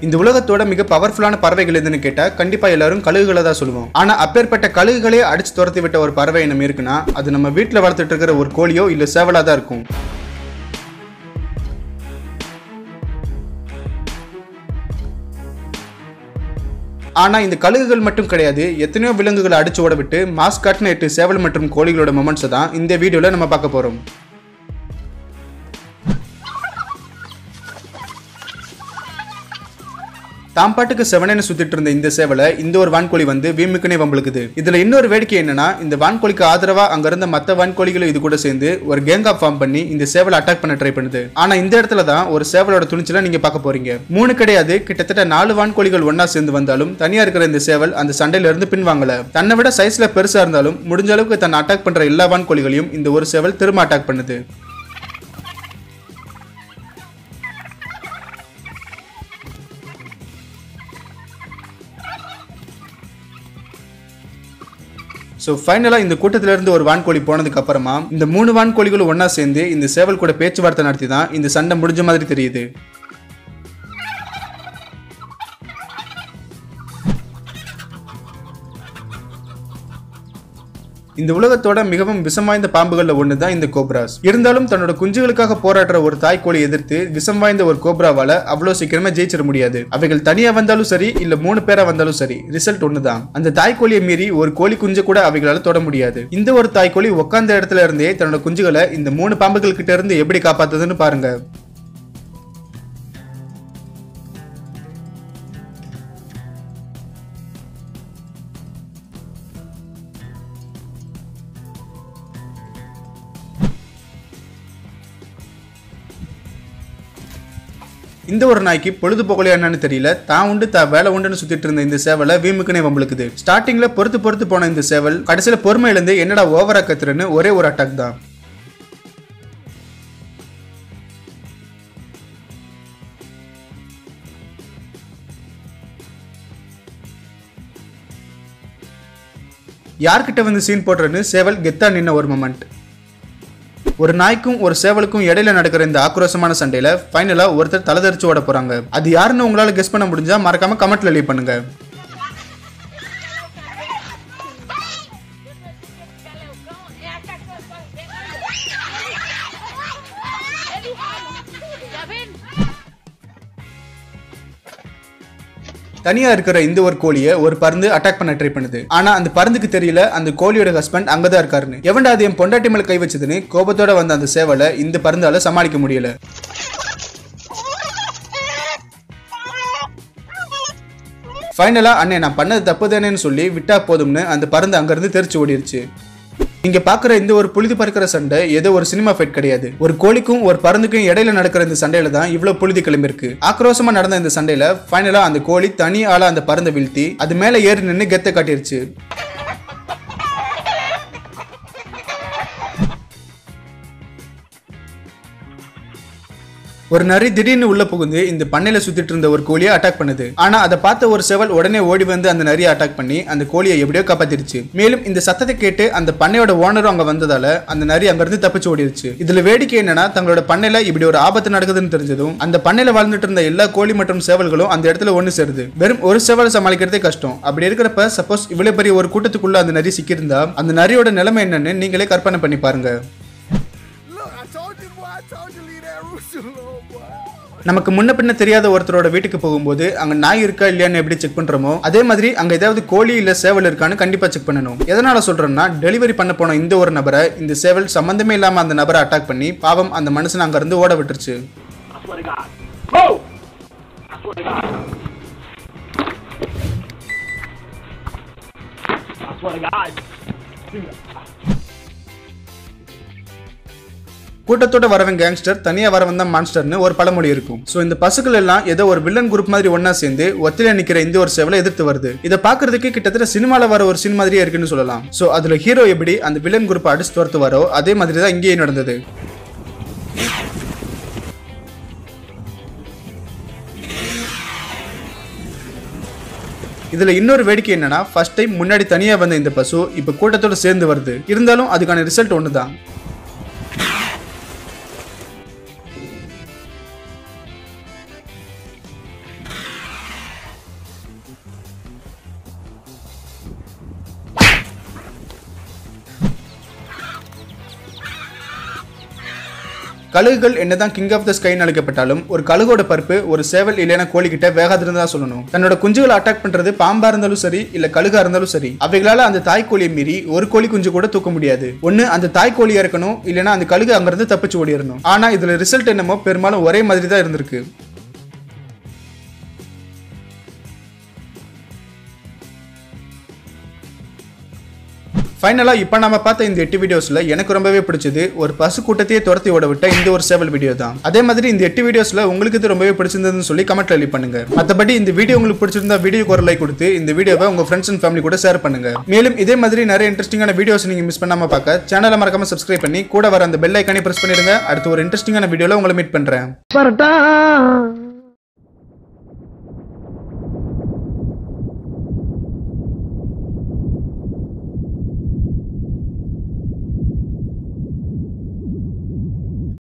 இந்த உலகத்தோட மிக பவர்ஃபுல்லான பறவைகள் எதுன்னு கேட்டா கண்டிப்பா எல்லாரும் கழுகுகளை தான் சொல்லுவோம் ஆனா அப்பேற்பட்ட கழுகுகளே அடிச்சு துரத்தி விட்ட ஒரு பறவை இனம் இருக்குன்னா அது நம்ம வீட்டுல வளர்த்துட்டு இருக்கிற ஒரு கோழியோ இல்ல சேவலா தான் இருக்கும் ஆனா இந்த கழுகுகள் மட்டும் கிடையாது எத்தனையோ விலங்குகளை அடிச்சு ஓட விட்டு மாஸ்காட்னு எட்டு சேவல் மற்றும் கோழிகளோட மொமெண்ட்ஸை தான் இந்த வீடியோல நம்ம பார்க்க போறோம் தாம் பாட்டுக்கு செவனேன்னு சுத்திட்டு இருந்த இந்த சேவலை இந்த ஒரு வான்கோழி வந்து வீமுக்குனே வம்பளுக்குது இதுல இன்னொரு வேடிக்கை என்னன்னா இந்த வான்கோழிக்கு ஆதரவா அங்க இருந்த மத்த வான்கோழிகளும் இது கூட சேர்ந்து ஒரு கேங்கா ஃபார்ம் பண்ணி இந்த சேவலை அட்டாக் பண்ண ட்ரை பண்ணுது ஆனா இந்த இடத்துல தான் ஒரு சேவலோட துணிச்சலை நீங்க பார்க்க போறீங்க மூணு கிடையாது கிட்டத்தட்ட நாலு வான்கோழிகள் ஒன்னா சேர்ந்து வந்தாலும் தனியா இருக்கிற இந்த சேவல் அந்த சண்டையில இருந்து பின்வாங்கல தன்னை விட சைஸ்ல பெருசா இருந்தாலும் முடிஞ்ச அளவுக்கு தன்னை அட்டாக் பண்ற எல்லா வான்கோழிகளையும் இந்த ஒரு சேவல் திரும்ப அட்டாக் பண்ணுது ஸோ ஃபைனலாக இந்த கூட்டத்துல இருந்து ஒரு வான்கோழி போனதுக்கு அப்புறமா இந்த மூணு வான்கோழிகளும் ஒண்ணா சேர்ந்து இந்த சேவல் கூட பேச்சுவார்த்தை நடத்தி தான் இந்த சண்டை முடிஞ்ச மாதிரி தெரியுது இந்த உலகத்தோட மிகவும் விஷம் வாய்ந்த பாம்புகள்ல ஒன்று தான் இந்த கோப்ராஸ் இருந்தாலும் தன்னோட குஞ்சுகளுக்காக போராடுற ஒரு தாய்க்கோழி எதிர்த்து விஷம் வாய்ந்த ஒரு கோப்ராவால அவ்வளோ சீக்கிரமா ஜெயிச்சிட முடியாது அவைகள் தனியா வந்தாலும் சரி இல்ல மூணு பேரா வந்தாலும் சரி ரிசல்ட் ஒன்று தான் அந்த தாய்க்கோழியை மீறி ஒரு கோழி குஞ்சு கூட அவைகளால தொட முடியாது இந்த ஒரு தாய்க்கோழி உட்கார்ந்த இடத்துல இருந்தே தன்னோட குஞ்சுகளை இந்த மூணு பாம்புகள் கிட்ட இருந்து எப்படி காப்பாத்துதுன்னு பாருங்க இந்த ஒரு நாய்க்கு பொழுதுபோக்கலையா என்னன்னு தெரியல தான் உண்டு தான் வேலை உண்டுன்னு சுத்திட்டு இருந்த இந்த சேவலை வீமுக்குனே வம்பளுக்குது ஸ்டார்டிங்ல பொறுத்து பொறுத்து போன இந்த சேவல் கடைசியில பொறுமை இழந்து என்னடா ஓவரா கத்துறன்னு ஒரே ஒரு அட்டாக் தான் யார்கிட்ட வந்து சீன் போடுறேன்னு சேவல் கெத்தா நின்ன ஒரு மொமெண்ட் ஒரு நாய்க்கும் ஒரு சேவலுக்கும் இடையில நடக்கிற இந்த ஆக்ரோஷமான சண்டையில ஃபைனலா ஒருத்தர் தலைதறிச்சு ஓட போறாங்க அது யாருன்னு உங்களால கெஸ் பண்ண முடிஞ்சா மறக்காம கமெண்ட்ல லீவ் பண்ணுங்க தனியா இருக்கிற இந்த ஒரு கோழியை ஒரு பருந்து அட்டாக் பண்ண ட்ரை பண்ணுது ஆனா அந்த பருந்துக்கு தெரியல அந்த கோழியோட ஹஸ்பண்ட் அங்கதான் இருக்காருன்னு எவன்டா அது என் பொண்டாட்டி மேல கை வச்சதுன்னு கோபத்தோட வந்த அந்த சேவலை இந்த பருந்தால சமாளிக்க முடியல ஃபைனலா அண்ணே நான் பண்ணது தப்பு தானேன்னு சொல்லி விட்டா போதும்னு அந்த பருந்து அங்கிருந்து தெரிச்சு ஓடிடுச்சு இங்க பாக்குற இந்த ஒரு புழுதி பறக்கிற சண்டை ஏதோ ஒரு சினிமா ஃபைட் கிடையாது ஒரு கோழிக்கும் ஒரு பருந்துக்கும் இடையில நடக்கிற இந்த சண்டையில தான் இவ்வளவு புழுதி கிளம்பிருக்கு ஆக்ரோஷமா நடந்த இந்த சண்டையில ஃபைனலா அந்த கோழி தனி ஆளா அந்த பருந்தை வீழ்த்தி அது மேல ஏறி நின்று கெத்த காட்டிருச்சு ஒரு நரி திடீர்னு உள்ள புகுந்து இந்த பண்ணையில சுத்திட்டு இருந்த ஒரு கோழியை அட்டாக் பண்ணுது ஆனா அதை பார்த்த ஒரு செவல் உடனே ஓடி வந்து அந்த நரியை அட்டாக் பண்ணி அந்த கோழியை எப்படியோ காப்பாத்திருச்சு மேலும் இந்த சத்தத்தை கேட்டு அந்த பண்ணையோட ஓனரும் அங்க வந்ததால அந்த நரி அங்க இருந்து தப்பிச்சு ஓடிடுச்சு இதுல வேடிக்கை என்னன்னா தங்களோட பண்ணையில இப்படி ஒரு ஆபத்து நடக்குதுன்னு தெரிஞ்சதும் அந்த பண்ணையில வாழ்ந்துட்டு இருந்த எல்லா கோழி மற்றும் சேவல்களும் அந்த இடத்துல ஒண்ணு சேருது வெறும் ஒரு சேவல் சமாளிக்கிறதே கஷ்டம் அப்படி இருக்கிறப்ப சப்போஸ் இவ்வளவு பெரிய ஒரு கூட்டத்துக்குள்ள அந்த நரி சிக்கியிருந்தா அந்த நரியோட நிலைமை என்னன்னு நீங்களே கற்பனை பண்ணி பாருங்க Look, I told you, boy. I told you leave that rooster alone, boy. நமக்கு முன்ன பின்ன தெரியாத ஒருத்தரோட வீட்டுக்கு போகும்போது அங்க நாய் இருக்கா இல்லையான்னு எப்படி செக் பண்றோமோ அதே மாதிரி அங்க ஏதாவது கோழி இல்ல சேவல் இருக்கான்னு கண்டிப்பா செக் பண்ணணும் எதனால சொல்றேன்னா டெலிவரி பண்ண போன இந்த ஒரு நபரை இந்த சேவல் சம்பந்தமே இல்லாம அந்த நபரை அட்டாக் பண்ணி பாவம் அந்த மனுஷன் அங்க இருந்து ஓட விட்டுருச்சு I swear to God. Move! I swear to God. I swear to God. Dude, கூட்டத்தோட வரவன் கேங்ஸ்டர் தனியா வரவன் தான் மான்ஸ்டர்னு ஒரு பழமொழி இருக்கும் சோ இந்த பசுக்கள் எல்லாம் ஏதோ ஒரு வில்லன் குரூப் மாதிரி ஒண்ணா சேர்ந்து ஒத்தில நிக்கிற இந்த ஒரு சேவலை எதிர்த்து வருது இதை பாக்குறதுக்கு கிட்டத்தட்ட சினிமால வர ஒரு சீன் மாதிரியே இருக்குன்னு சொல்லலாம் சோ அதுல ஹீரோ எப்படி அந்த வில்லன் குரூப் அடிச்சு துரத்து வரோ அதே மாதிரி தான் இங்கேயும் நடந்தது இதுல இன்னொரு வேடிக்கை என்னன்னா ஃபர்ஸ்ட் டைம் முன்னாடி தனியா வந்த இந்த பசு இப்ப கூட்டத்தோட சேர்ந்து வருது இருந்தாலும் அதுக்கான ரிசல்ட் ஒண்ணுதான் கழுகுகள் என்னதான் கிங் ஆஃப் த ஸ்கைன்னு அழைக்கப்பட்டாலும் ஒரு கழுகோட பருப்பு ஒரு சேவல் இல்லைன்னா கோழி கிட்ட வேகாது தான் சொல்லணும் தன்னோட குஞ்சுகளை அட்டாக் பண்றது பாம்பா இருந்தாலும் சரி இல்ல கழுகா இருந்தாலும் சரி அவைகளால அந்த தாய் கோழியை மீறி ஒரு கோழி குஞ்சு கூட தூக்க முடியாது ஒண்ணு அந்த தாய் கோழியா இருக்கணும் இல்லைன்னா அந்த கழுகு அங்கிருந்து தப்பிச்சு ஓடிடணும் ஆனா இதுல ரிசல்ட் என்னமோ பெரும்பாலும் ஒரே மாதிரி தான் இருந்திருக்கு ஃபைனலா இப்போ நம்ம பார்த்த இந்த எட்டு வீடியோஸ்ல எனக்கு ரொம்பவே பிடிச்சது ஒரு பசு கூட்டத்தையே துரத்தி ஓட விட்ட இந்த ஒரு சேவல் வீடியோ தான் அதே மாதிரி இந்த எட்டு வீடியோஸ்ல உங்களுக்கு இது ரொம்பவே பிடிச்சிருந்ததுன்னு சொல்லி கமெண்ட்ல லீவ் பண்ணுங்க மத்தபடி இந்த வீடியோ உங்களுக்கு பிடிச்சிருந்தா வீடியோக்கு ஒரு லைக் கொடுத்து இந்த வீடியோவை உங்க ஃப்ரெண்ட்ஸ் அண்ட் ஃபேமிலி கூட ஷேர் பண்ணுங்க மேலும் இதே மாதிரி நிறைய இன்ட்ரெஸ்டிங்கான வீடியோஸ் நீங்க மிஸ் பண்ணாம பார்க்க சேனலை மறக்காம சப்ஸ்கிரைப் பண்ணி கூட வர அந்த பெல் ஐக்கானே பிரஸ் பண்ணிடுங்க அடுத்து ஒரு இன்ட்ரெஸ்டிங்கான வீடியோல உங்களை மீட் பண்றேன் பரட்டா